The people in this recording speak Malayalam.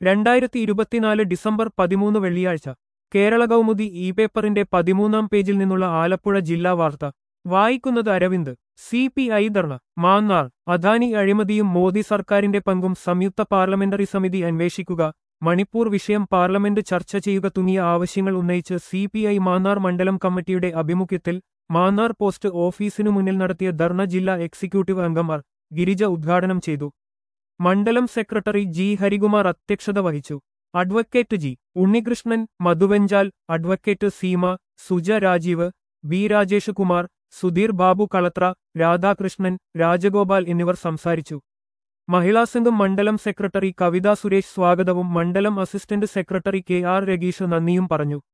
രണ്ടായിരത്തി ഇരുപത്തിനാല് ഡിസംബർ പതിമൂന്ന് വെള്ളിയാഴ്ച കേരള കൗമുദി ഇ പേപ്പറിന്റെ പതിമൂന്നാം പേജിൽ നിന്നുള്ള ആലപ്പുഴ ജില്ലാ വാർത്ത വായിക്കുന്നത് Aravind C P I dharna Mannar Adani അഴിമതിയും മോദി സർക്കാരിന്റെ പങ്കും സംയുക്ത പാർലമെന്ററി സമിതി അന്വേഷിക്കുക മണിപ്പൂർ വിഷയം പാർലമെന്റ് ചർച്ച ചെയ്യുക തുടങ്ങിയ ആവശ്യങ്ങൾ ഉന്നയിച്ച് സി പി ഐ മാന്നാർ മണ്ഡലം കമ്മിറ്റിയുടെ ആഭിമുഖ്യത്തിൽ മാന്നാർ പോസ്റ്റ് ഓഫീസിനു മുന്നിൽ നടത്തിയ ധർണ ജില്ലാ എക്സിക്യൂട്ടീവ് അംഗമാർ ഗിരിജ ഉദ്ഘാടനം ചെയ്തു മണ്ഡലം സെക്രട്ടറി ജി ഹരികുമാർ അധ്യക്ഷത വഹിച്ചു advocate G Unnikrishnan Madhuvenchal advocate Seema Suja Rajeev B Rajesh Kumar Sudheer Babu Kalathra Radhakrishnan Rajagopal എന്നിവർ സംസാരിച്ചു മഹിളാസംഘം മണ്ഡലം സെക്രട്ടറി കവിത സുരേഷ് സ്വാഗതവും മണ്ഡലം assistant secretary K R Rageesh നന്ദിയും പറഞ്ഞു